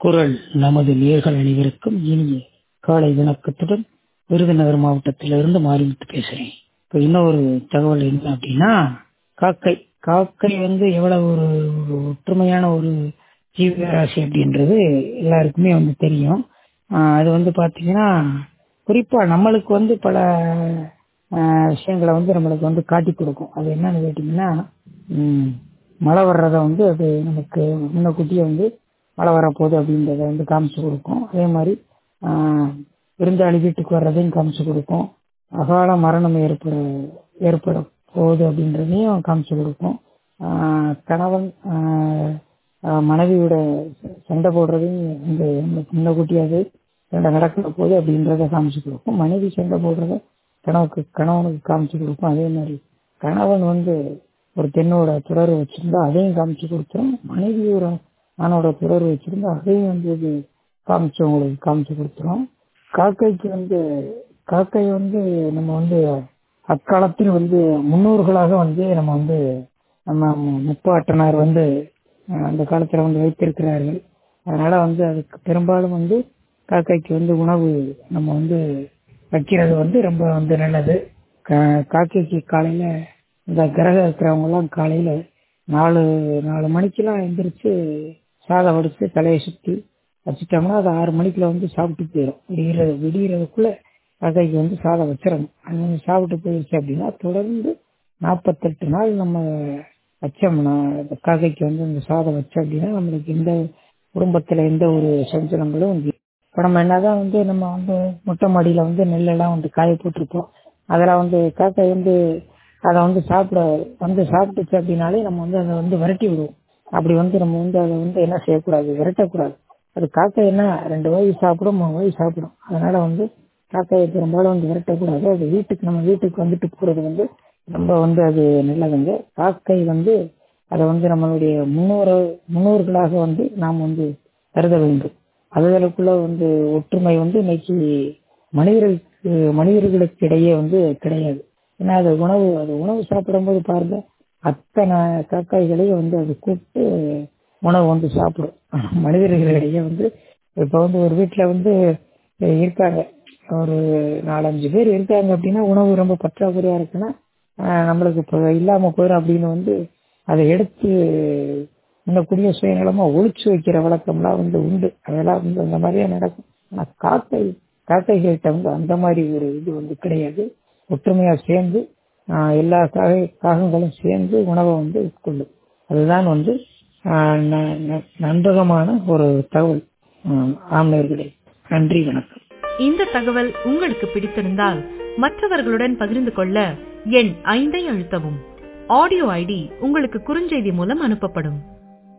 குரல் நமது நேர்கள் அனைவருக்கும் இனிய காலை வணக்கத்துடன் விருதுநகர் மாவட்டத்திலிருந்து மாறிவிட்டு பேசுறேன் இப்போ இன்னொரு தகவல் என்ன அப்படின்னா காக்கை காக்கை வந்து எவ்வளவு ஒரு ஒரு ஒற்றுமையான ஒரு ஜீவராசி அப்படின்றது எல்லாருக்குமே வந்து தெரியும் ஆஹ் அது வந்து பாத்தீங்கன்னா குறிப்பா நம்மளுக்கு வந்து பல ஆஹ் விஷயங்களை வந்து நம்மளுக்கு வந்து காட்டி கொடுக்கும் அது என்னன்னு கேட்டீங்கன்னா உம் மழை வர்றத வந்து அது நமக்கு முன்னக்கூட்டியே வந்து மழை வரப்போகுது அப்படின்றத வந்து காமிச்சு கொடுக்கும் அதே மாதிரி ஆஹ் விருந்தாளி வீட்டுக்கு வர்றதையும் காமிச்சு கொடுக்கும் அகால மரணம் ஏற்பட ஏற்பட போகுது அப்படின்றதையும் காமிச்சு கொடுக்கும் ஆஹ் கணவன் ஆஹ் ஆஹ் மனைவியோட சண்டை போடுறதையும் இந்த முன்னக்கூட்டியாது சண்டை நடக்கிற போது அப்படின்றத காமிச்சு கொடுக்கும் மனைவி சண்டை போடுறத கணவனுக்கு கணவனுக்கு காமிச்சு கொடுக்கும் அதே மாதிரி கணவன் வந்து ஒரு பெண்ணோட தொடர்பு வச்சிருந்தா அதையும் காமிச்சு கொடுத்துரும் மனைவி ஒரு ஆணோட தொடர்பு வச்சிருந்தா அதையும் வந்து இது காமிச்சு உங்களுக்கு காமிச்சு கொடுத்துரும் காக்கைக்கு வந்து காக்கை வந்து நம்ம வந்து அக்காலத்தில் வந்து முன்னோர்களாக வந்து நம்ம வந்து நம்ம முப்பாட்டனார் வந்து அஹ், அந்த காலத்துல வந்து வைத்திருக்கிறார்கள் அதனால வந்து அதுக்கு பெரும்பாலும் வந்து காக்கைக்கு வந்து உணவு நம்ம வந்து வைக்கிறது வந்து ரொம்ப வந்து நல்லது கா- காக்கைக்கு காலையில இந்த கிரகம் இருக்கிறவங்க எல்லாம் காலையில நாலு நாலு மணிக்கெல்லாம் எந்திரிச்சு சாதம் வடிச்சு தலையை சுத்தி வச்சுட்டோம்னா அது ஆறு மணிக்குள்ள வந்து சாப்பிட்டு போயிடும் விடிகிறது விடிகிறதுக்குள்ள காக்கைக்கு வந்து சாதம் வச்சிடணும் அது வந்து சாப்பிட்டு போயிடுச்சு அப்படின்னா தொடர்ந்து நாற்பத்தெட்டு நாள் நம்ம வச்சோம்னா அந்த காக்கைக்கு வந்து இந்த சாதம் வச்சோம் அப்படின்னா நம்மளுக்கு எந்த குடும்பத்துல எந்த ஒரு சஞ்சலங்களும் இல்லை இப்போ நம்ம என்னதான் வந்து நம்ம வந்து மொட்டை மாடியில வந்து நெல்லெல்லாம் வந்து காய போட்டிருப்போம் அதெல்லாம் வந்து காக்கை வந்து அதை வந்து சாப்பிட வந்து சாப்பிட்டுச்சு அப்படின்னாலே நம்ம வந்து அதை வந்து விரட்டி விடுவோம் அப்படி வந்து நம்ம வந்து அதை வந்து என்ன செய்யக்கூடாது விரட்டக்கூடாது அது காக்கை என்ன ரெண்டு வகை சாப்பிடும் மூணு வகை சாப்பிடும் அதனால வந்து காக்கையை பெரும்பாலும் வந்து விரட்டக்கூடாது அது வீட்டுக்கு நம்ம வீட்டுக்கு வந்துட்டு போறது வந்து ரொம்ப வந்து அது நல்லதுங்க காக்கை வந்து அதை வந்து நம்மளுடைய முன்னோர முன்னோர்களாக வந்து நாம் வந்து கருத வேண்டும் அதுகளுக்குள்ள வந்து ஒற்றுமை வந்து இன்னைக்கு மனிதர்களுக்கு மனிதர்களுக்கு இடையே வந்து கிடையாது ஏன்னா அது உணவு அது உணவு சாப்பிடும்போது பாருங்க அத்தனை காக்காய்களையும் வந்து அது கூப்பிட்டு உணவு வந்து சாப்பிடும் மனிதர்களிடையே வந்து இப்ப வந்து ஒரு வீட்டுல வந்து இருக்காங்க ஒரு நாலஞ்சு பேர் இருக்காங்க அப்படின்னா உணவு ரொம்ப பற்றாக்குறையா இருக்குன்னா ஆஹ் நம்மளுக்கு இப்போ இல்லாம போயிடும் அப்படின்னு வந்து அதை எடுத்து இந்த குடிய சுயநலமா ஒழிச்சு வைக்கிற வழக்கம்லாம் வந்து உண்டு அதெல்லாம் வந்து அந்த மாதிரியே நடக்கும் ஆனா காக்கை காக்கைகள்கிட்ட வந்து அந்த மாதிரி ஒரு இது வந்து கிடையாது ஒற்றுமையா சேர்ந்து ஆஹ் எல்லா காகை காகங்களும் சேர்ந்து உணவை வந்து உட்கொள்ளும் அதுதான் வந்து ஆஹ் ந- ந- நம்பகமான ஒரு தகவல் ஆஹ் ஆம்நேயர்களே நன்றி வணக்கம் இந்த தகவல் உங்களுக்கு பிடித்திருந்தால் மற்றவர்களுடன் பகிர்ந்து கொள்ள எண் ஐந்தை அழுத்தவும் ஆடியோ ஐடி உங்களுக்கு குறுஞ்செய்தி மூலம் அனுப்பப்படும்